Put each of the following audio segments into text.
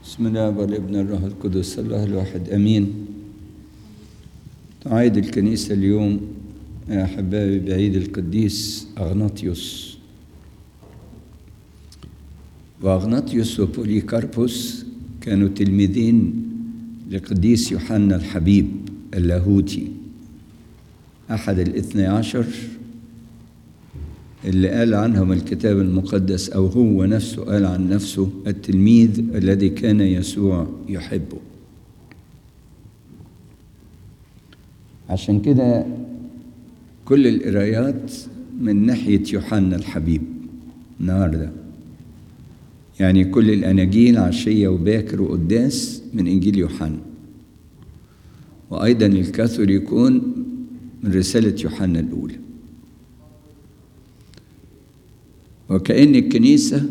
بسم الله والابن الروح القدس الله الواحد امين تعيد الكنيسه اليوم يا احبائي بعيد القديس اغناطيوس واغناطيوس وبوليكاربوس كانوا تلميذين لقديس يوحنا الحبيب اللاهوتي احد الاثني عشر اللي قال عنهم الكتاب المقدس او هو نفسه قال عن نفسه التلميذ الذي كان يسوع يحبه عشان كده كل القرايات من ناحيه يوحنا الحبيب النهارده يعني كل الاناجيل عشيه وباكر وقداس من انجيل يوحنا وايضا الكاثوليكون من رساله يوحنا الاولى وكأن الكنيسة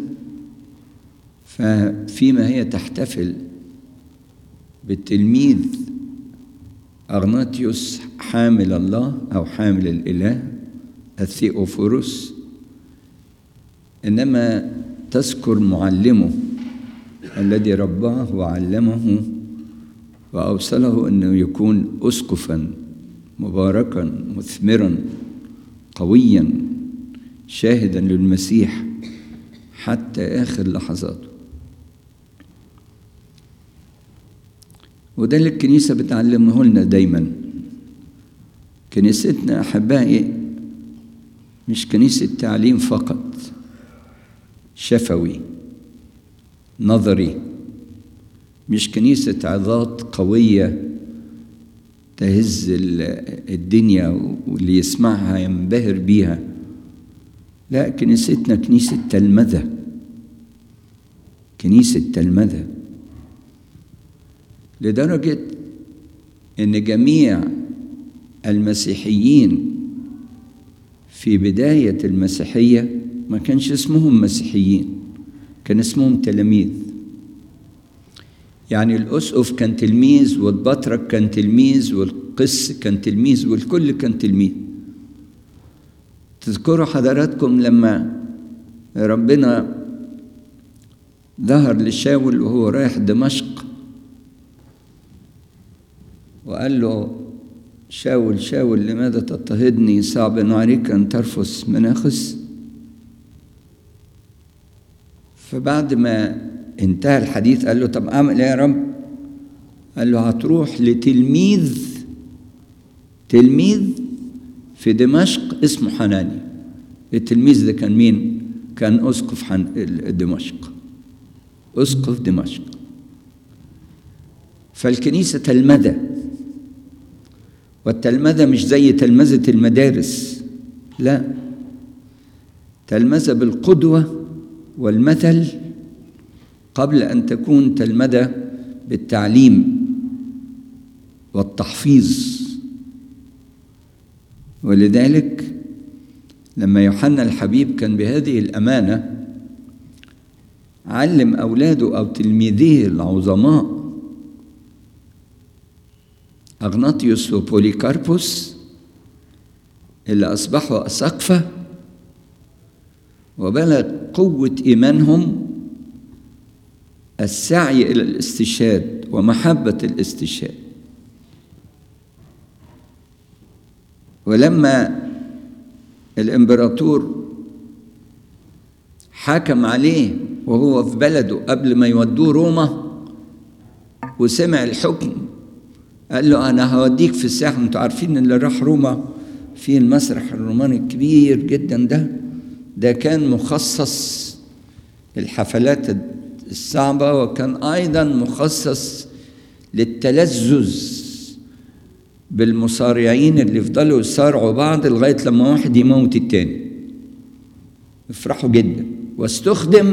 فيما هي تحتفل بالتلميذ أغناطيوس حامل الله أو حامل الإله الثيوفوروس إنما تذكر معلمه الذي رباه وعلمه وأوصله أنه يكون أسقفا مباركا مثمرا قويا شاهدا للمسيح حتى آخر لحظاته وده اللي الكنيسة بتعلمه لنا دايما كنيستنا أحبائي مش كنيسة تعليم فقط شفوي نظري مش كنيسة عظات قوية تهز الدنيا واللي يسمعها ينبهر بيها لا كنيستنا كنيسة تلمذة كنيسة تلمذة لدرجة إن جميع المسيحيين في بداية المسيحية ما كانش اسمهم مسيحيين كان اسمهم تلاميذ يعني الأسقف كان تلميذ والبطرك كان تلميذ والقس كان تلميذ والكل كان تلميذ تذكروا حضراتكم لما ربنا ظهر لشاول وهو رايح دمشق وقال له شاول شاول لماذا تضطهدني صعب عليك أن ترفس مناخس فبعد ما انتهى الحديث قال له طب أعمل إيه يا رب قال له هتروح لتلميذ تلميذ في دمشق اسمه حناني التلميذ ده كان مين كان اسقف حن... دمشق اسقف دمشق فالكنيسه تلمذه والتلمذه مش زي تلمذه المدارس لا تلمذه بالقدوه والمثل قبل ان تكون تلمذه بالتعليم والتحفيظ ولذلك لما يوحنا الحبيب كان بهذه الامانه علم اولاده او تلميذيه العظماء اغناطيوس وبوليكاربوس اللي اصبحوا اساقفه وبلغ قوه ايمانهم السعي الى الاستشهاد ومحبه الاستشهاد ولما الامبراطور حكم عليه وهو في بلده قبل ما يودوه روما وسمع الحكم قال له انا هوديك في الساحه انتوا عارفين اللي راح روما في المسرح الروماني الكبير جدا ده ده كان مخصص للحفلات الصعبه وكان ايضا مخصص للتلذذ بالمصارعين اللي يفضلوا يصارعوا بعض لغايه لما واحد يموت التاني يفرحوا جدا واستخدم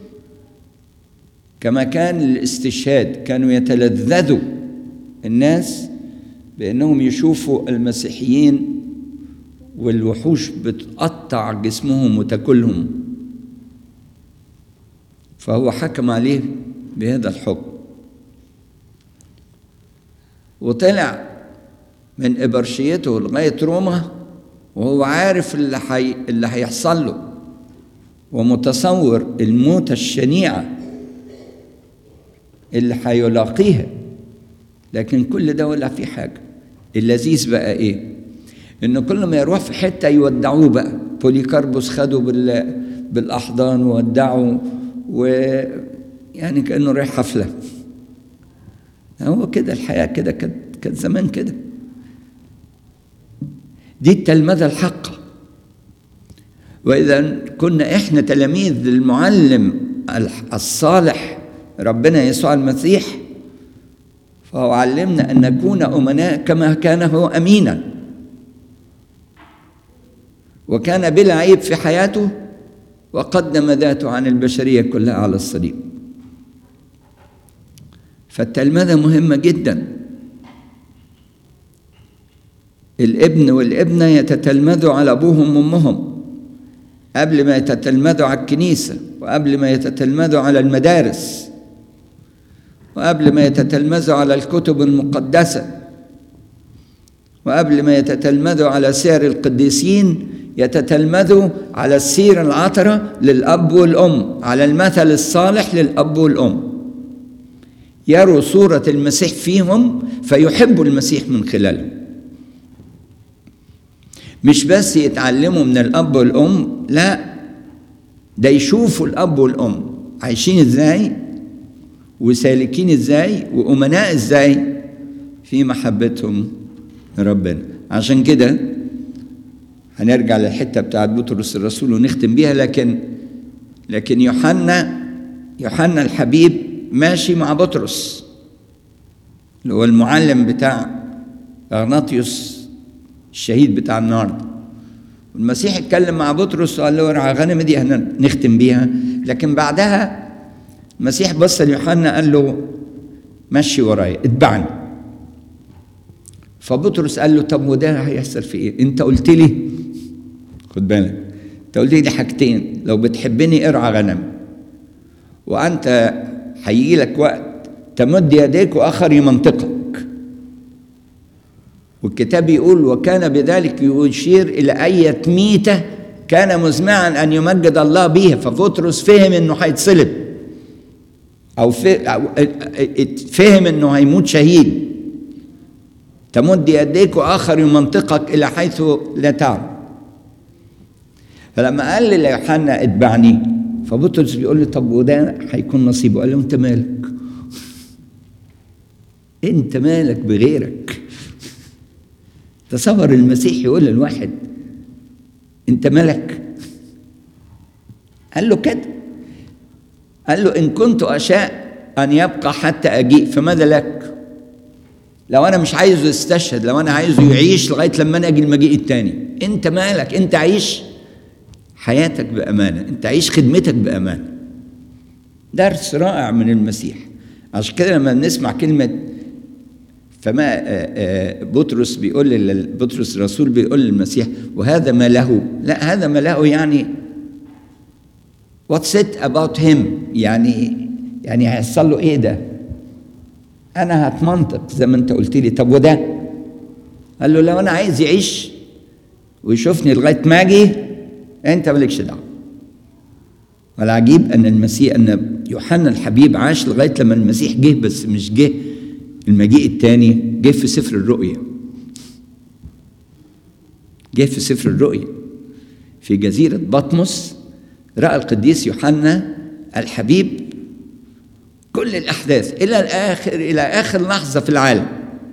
كمكان للاستشهاد كانوا يتلذذوا الناس بانهم يشوفوا المسيحيين والوحوش بتقطع جسمهم وتاكلهم فهو حكم عليه بهذا الحكم وطلع من إبرشيته لغاية روما وهو عارف اللي, حي... اللي هيحصل له ومتصور الموتة الشنيعة اللي هيلاقيها لكن كل ده ولا في حاجة اللذيذ بقى ايه انه كل ما يروح في حتة يودعوه بقى بوليكاربوس خده بال بالأحضان وودعه ويعني كأنه رايح حفلة هو كده الحياة كده كانت كانت زمان كده دي التلمذة الحقة وإذا كنا إحنا تلاميذ للمعلم الصالح ربنا يسوع المسيح فهو علمنا أن نكون أمناء كما كان هو أمينا وكان بلا عيب في حياته وقدم ذاته عن البشرية كلها على الصليب فالتلمذة مهمة جدا الابن والابنة يتتلمذوا على أبوهم وأمهم قبل ما يتتلمذوا على الكنيسة وقبل ما يتتلمذوا على المدارس وقبل ما يتتلمذوا على الكتب المقدسة وقبل ما يتتلمذوا على سير القديسين يتتلمذوا على السيرة العطرة للأب والأم على المثل الصالح للأب والأم يروا صورة المسيح فيهم فيحبوا المسيح من خلالهم مش بس يتعلموا من الأب والأم لا ده يشوفوا الأب والأم عايشين ازاي وسالكين ازاي وأمناء ازاي في محبتهم ربنا عشان كده هنرجع للحته بتاعت بطرس الرسول ونختم بيها لكن لكن يوحنا يوحنا الحبيب ماشي مع بطرس اللي هو المعلم بتاع اغناطيوس الشهيد بتاع النهارده والمسيح اتكلم مع بطرس وقال له ارعى غنم دي هنختم بيها لكن بعدها المسيح بص ليوحنا قال له مشي ورايا اتبعني فبطرس قال له طب وده هيحصل في ايه؟ انت قلت لي خد بالك انت قلت لي حاجتين لو بتحبني ارعى غنم وانت هيجي لك وقت تمد يديك واخر يمنطقك والكتاب يقول وكان بذلك يشير الى اية ميتة كان مزمعا ان يمجد الله بها فبطرس فهم انه هيتصلب او فهم انه هيموت شهيد تمد يديك واخر يمنطقك الى حيث لا تعلم فلما قال ليوحنا اتبعني فبطرس بيقول له طب وده هيكون نصيبه قال له انت مالك انت مالك بغيرك تصور المسيح يقول للواحد انت ملك قال له كده قال له ان كنت اشاء ان يبقى حتى اجيء فماذا لك لو انا مش عايزه يستشهد لو انا عايزه يعيش لغايه لما انا اجي المجيء التاني انت مالك انت عيش حياتك بامانه انت عيش خدمتك بامانه درس رائع من المسيح عشان كده لما بنسمع كلمه فما بطرس بيقول بطرس الرسول بيقول للمسيح وهذا ما له لا هذا ما له يعني واتس ات اباوت هيم يعني يعني هيحصل له ايه ده انا هتمنطق زي ما انت قلت لي طب وده قال له لو انا عايز يعيش ويشوفني لغايه ما اجي انت مالكش دعوه والعجيب ان المسيح ان يوحنا الحبيب عاش لغايه لما المسيح جه بس مش جه المجيء الثاني جه في سفر الرؤيا جه في سفر الرؤيا في جزيرة بطمس رأى القديس يوحنا الحبيب كل الأحداث إلى الآخر إلى آخر لحظة في العالم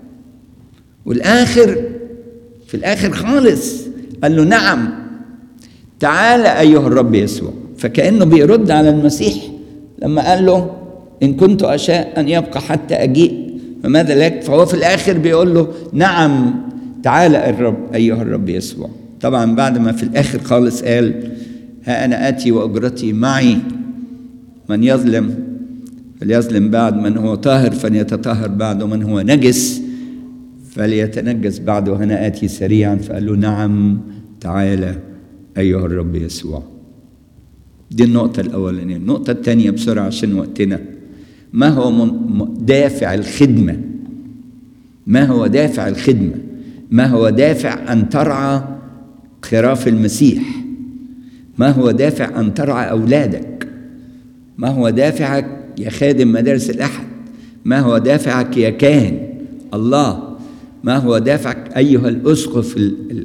والآخر في الآخر خالص قال له نعم تعال أيها الرب يسوع فكأنه بيرد على المسيح لما قال له إن كنت أشاء أن يبقى حتى أجيء فماذا لك فهو في الآخر بيقول له نعم تعال الرب أيها الرب يسوع طبعا بعد ما في الآخر خالص قال ها أنا آتي وأجرتي معي من يظلم فليظلم بعد من هو طاهر فليتطهر بعد ومن هو نجس فليتنجس بعد وأنا آتي سريعا فقال له نعم تعالى أيها الرب يسوع دي النقطة الأولانية النقطة الثانية بسرعة عشان وقتنا ما هو من دافع الخدمة ما هو دافع الخدمة ما هو دافع أن ترعى خراف المسيح ما هو دافع أن ترعى أولادك ما هو دافعك يا خادم مدارس الأحد ما هو دافعك يا كاهن الله ما هو دافعك أيها الأسقف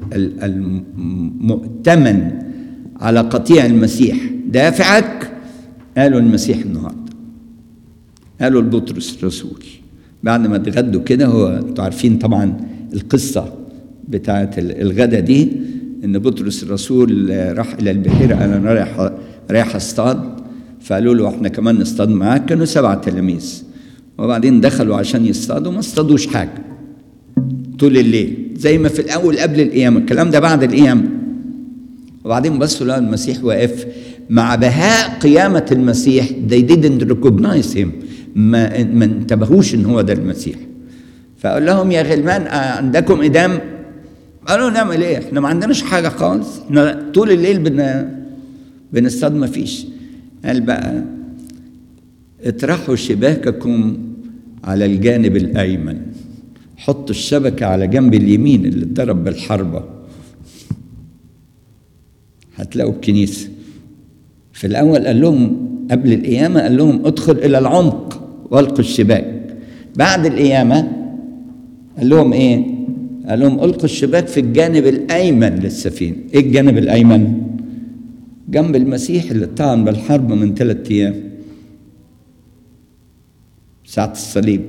المؤتمن على قطيع المسيح دافعك قالوا المسيح النهارده قالوا لبطرس الرسول بعد ما اتغدوا كده هو انتوا عارفين طبعا القصه بتاعت الغدا دي ان بطرس الرسول راح الى البحيره قال انا رايح رايح اصطاد فقالوا له احنا كمان نصطاد معاك كانوا سبع تلاميذ وبعدين دخلوا عشان يصطادوا ما اصطادوش حاجه طول الليل زي ما في الاول قبل القيامه الكلام ده بعد القيامه وبعدين بصوا لقوا المسيح واقف مع بهاء قيامة المسيح they didn't recognize him ما, ما انتبهوش ان هو ده المسيح فقال لهم يا غلمان عندكم إدام قالوا نعمل ايه احنا ما عندناش حاجة خالص احنا طول الليل بن بنصطاد ما فيش قال بقى اطرحوا شباككم على الجانب الأيمن حطوا الشبكة على جنب اليمين اللي اتضرب بالحربة هتلاقوا الكنيسة في الأول قال لهم قبل القيامة قال لهم ادخل إلى العمق والقوا الشباك بعد القيامة قال لهم إيه؟ قال لهم القوا الشباك في الجانب الأيمن للسفينة إيه الجانب الأيمن؟ جنب المسيح اللي اتطعن بالحرب من ثلاثة أيام ساعة الصليب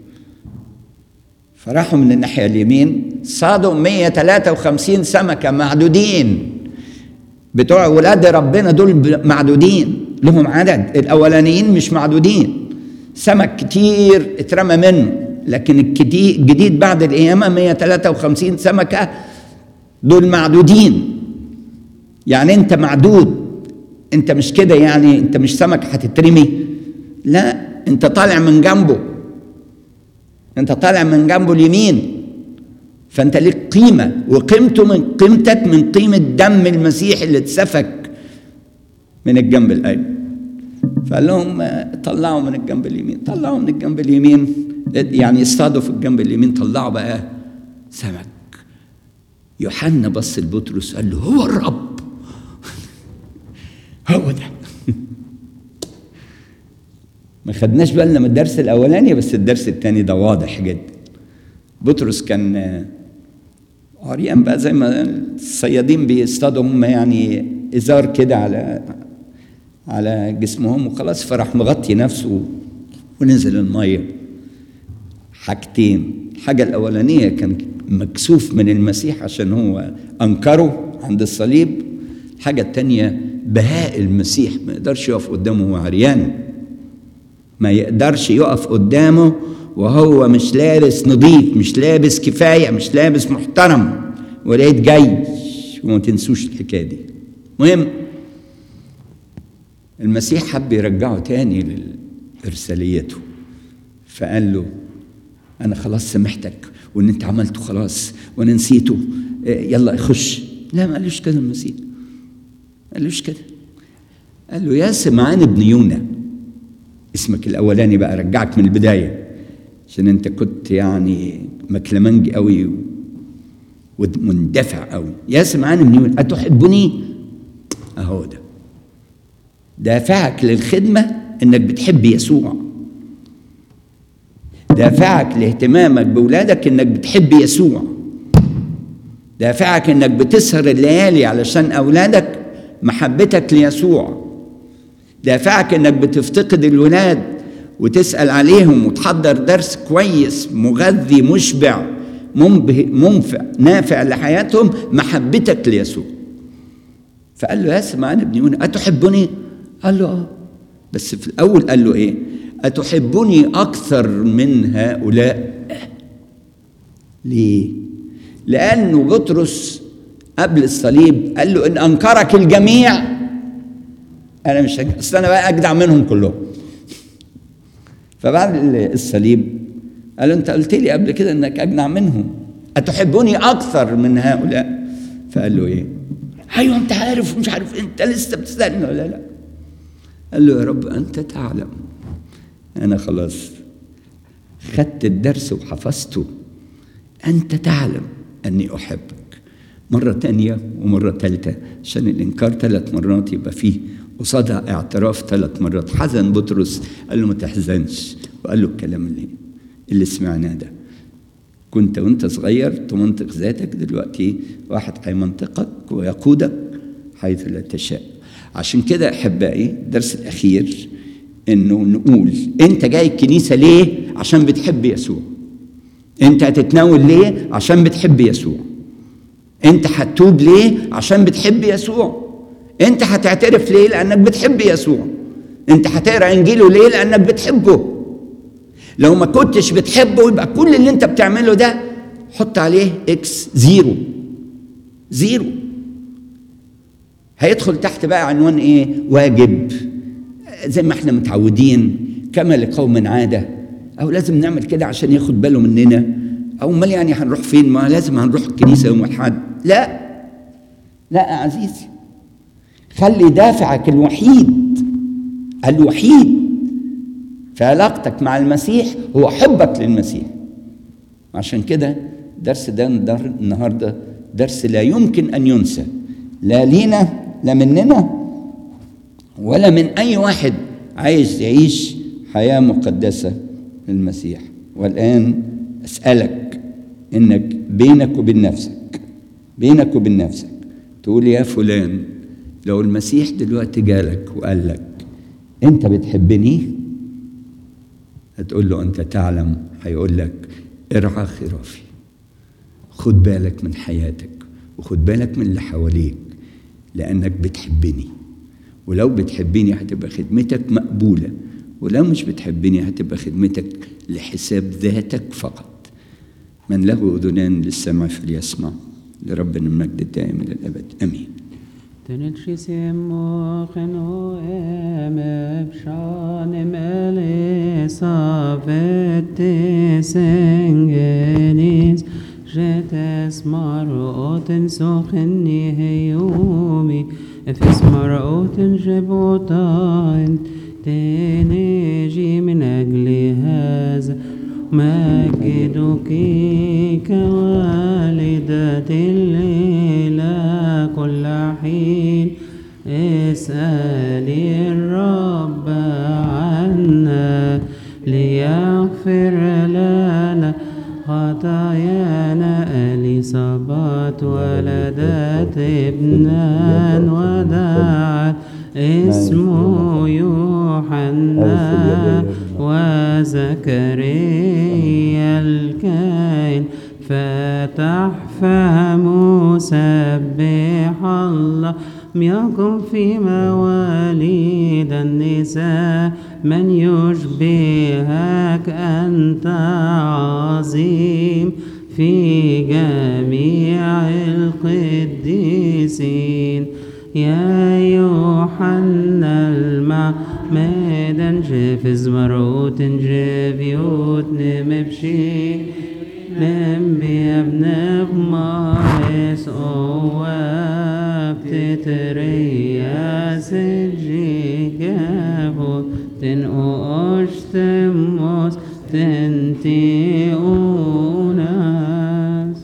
فراحوا من الناحية اليمين صادوا 153 سمكة معدودين بتوع ولاد ربنا دول معدودين لهم عدد الاولانيين مش معدودين سمك كتير اترمى منه لكن الجديد بعد القيامة 153 سمكة دول معدودين يعني انت معدود انت مش كده يعني انت مش سمك هتترمي لا انت طالع من جنبه انت طالع من جنبه اليمين فانت ليك قيمه وقيمته من قيمتك من قيمه دم المسيح اللي اتسفك من الجنب الايمن فقال لهم طلعوا من الجنب اليمين طلعوا من الجنب اليمين يعني اصطادوا في الجنب اليمين طلعوا بقى سمك يوحنا بص لبطرس قال له هو الرب هو ده ما خدناش بالنا من الدرس الاولاني بس الدرس الثاني ده واضح جدا بطرس كان عريان بقى زي ما الصيادين بيصطادوا هم يعني ازار كده على على جسمهم وخلاص فراح مغطي نفسه ونزل الميه حاجتين الحاجة الأولانية كان مكسوف من المسيح عشان هو أنكره عند الصليب الحاجة التانية بهاء المسيح ما يقدرش يقف قدامه وهو عريان ما يقدرش يقف قدامه وهو مش لابس نظيف مش لابس كفاية مش لابس محترم ولقيت جاي وما تنسوش الحكاية دي مهم المسيح حب يرجعه تاني لإرساليته فقال له أنا خلاص سامحتك وإن أنت عملته خلاص وأنا نسيته يلا خش لا ما قالوش كده المسيح ما قالوش كده قال له يا سمعان ابن يونا اسمك الأولاني بقى رجعك من البداية عشان أنت كنت يعني مكلمنجي قوي ومندفع قوي يا سمعان ابن يونا أتحبني أهو ده دافعك للخدمة إنك بتحب يسوع دافعك لاهتمامك بولادك إنك بتحب يسوع دافعك إنك بتسهر الليالي علشان أولادك محبتك ليسوع دافعك إنك بتفتقد الولاد وتسأل عليهم وتحضر درس كويس مغذي مشبع منفع نافع لحياتهم محبتك ليسوع فقال له يا سمعان ابن يونا أتحبني؟ قال له اه بس في الاول قال له ايه اتحبني اكثر من هؤلاء ليه لانه بطرس قبل الصليب قال له ان انكرك الجميع انا مش هج... اصل انا بقى اجدع منهم كلهم فبعد الصليب قال له انت قلت لي قبل كده انك اجدع منهم اتحبني اكثر من هؤلاء فقال له ايه ايوه انت عارف ومش عارف انت لسه بتسالني ولا لا قال له يا رب أنت تعلم أنا خلاص خدت الدرس وحفظته أنت تعلم أني أحبك مرة تانية ومرة تالتة عشان الإنكار ثلاث مرات يبقى فيه قصادها اعتراف ثلاث مرات حزن بطرس قال له ما تحزنش وقال له الكلام اللي اللي سمعناه ده كنت وانت صغير تمنطق ذاتك دلوقتي واحد هيمنطقك ويقودك حيث لا تشاء عشان كده احبائي الدرس الاخير انه نقول انت جاي الكنيسه ليه عشان بتحب يسوع انت هتتناول ليه عشان بتحب يسوع انت هتتوب ليه عشان بتحب يسوع انت هتعترف ليه لانك بتحب يسوع انت هتقرا انجيله ليه لانك بتحبه لو ما كنتش بتحبه يبقى كل اللي انت بتعمله ده حط عليه اكس زيرو زيرو هيدخل تحت بقى عنوان ايه واجب زي ما احنا متعودين كما لقوم عاده او لازم نعمل كده عشان ياخد باله مننا او امال يعني هنروح فين ما لازم هنروح الكنيسه يوم الاحد لا لا يا عزيزي خلي دافعك الوحيد الوحيد في علاقتك مع المسيح هو حبك للمسيح عشان كده درس ده النهارده درس لا يمكن ان ينسى لا لينا لا مننا ولا من اي واحد عايز يعيش حياه مقدسه للمسيح والان اسالك انك بينك وبين نفسك بينك وبين نفسك تقول يا فلان لو المسيح دلوقتي جالك وقال لك انت بتحبني هتقول له انت تعلم هيقول لك ارعى خرافي خد بالك من حياتك وخد بالك من اللي حواليك لانك بتحبني ولو بتحبني هتبقى خدمتك مقبوله ولو مش بتحبني هتبقى خدمتك لحساب ذاتك فقط من له اذنان للسمع فليسمع لربنا المجد الدائم الى الابد امين Tenelçisimo kheno em pshan mele safete sengenis jetes maroten sokhni heyomi efes maroten jebotain تنجي من أجل هذا مجدك كوالدة الليلة كل حين اسألي الرب عنا ليغفر لنا خطايانا إليصابات ولدت ابنا ودعت اسمه يوحنا وزكريا الكائن فتح فهمه سبح الله يكن في مواليد النساء من يشبهك أنت عظيم في جميع القديسين يا يوحنا المعمدا جف زمروت جفيوت نمبشي نمبي ابن بمارس أواب تتريا سجي جابوت تن أشتموس تنتي أوناس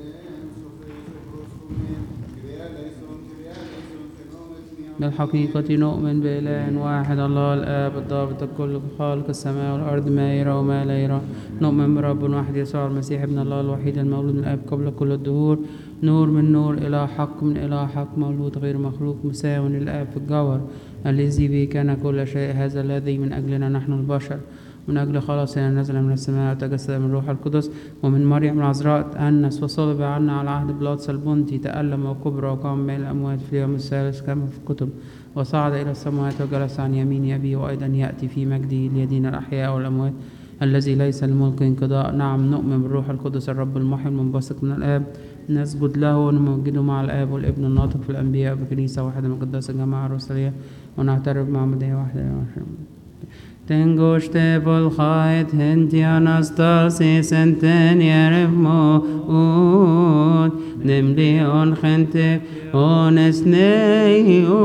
بالحقيقة نؤمن بإله واحد الله الآب الضابط الكل خالق السماء والأرض ما يرى وما لا يرى نؤمن برب واحد يسوع المسيح ابن الله الوحيد المولود من الآب قبل كل الدهور نور من نور إله حق من إله حق مولود غير مخلوق مساو للآب في الجوهر الذي به كان كل شيء هذا الذي من أجلنا نحن البشر من أجل خلاصنا نزل من السماء وتجسد من روح القدس ومن مريم العذراء تأنس وصلب عنا على عهد بلاطس البنطي تألم وكبر وقام من الأموات في اليوم الثالث كما في الكتب وصعد إلى السماوات وجلس عن يمين أبيه وأيضا يأتي في مجده ليدين الأحياء والأموات الذي ليس الملك انقضاء نعم نؤمن بالروح القدس الرب المحيي المنبثق من الآب نسجد له ونمجده مع الآب والابن الناطق في الأنبياء بكنيسة واحدة مقدسة جماعة الرسولية ونعترف معمودية واحدة Tengoște volhait henti anastasis enten yaref mo'ud Nemli on chente ones neio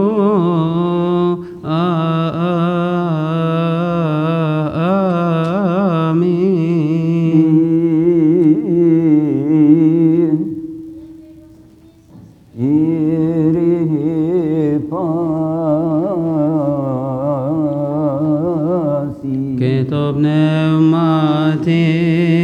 Amin Iri pasi كتاب نعمتي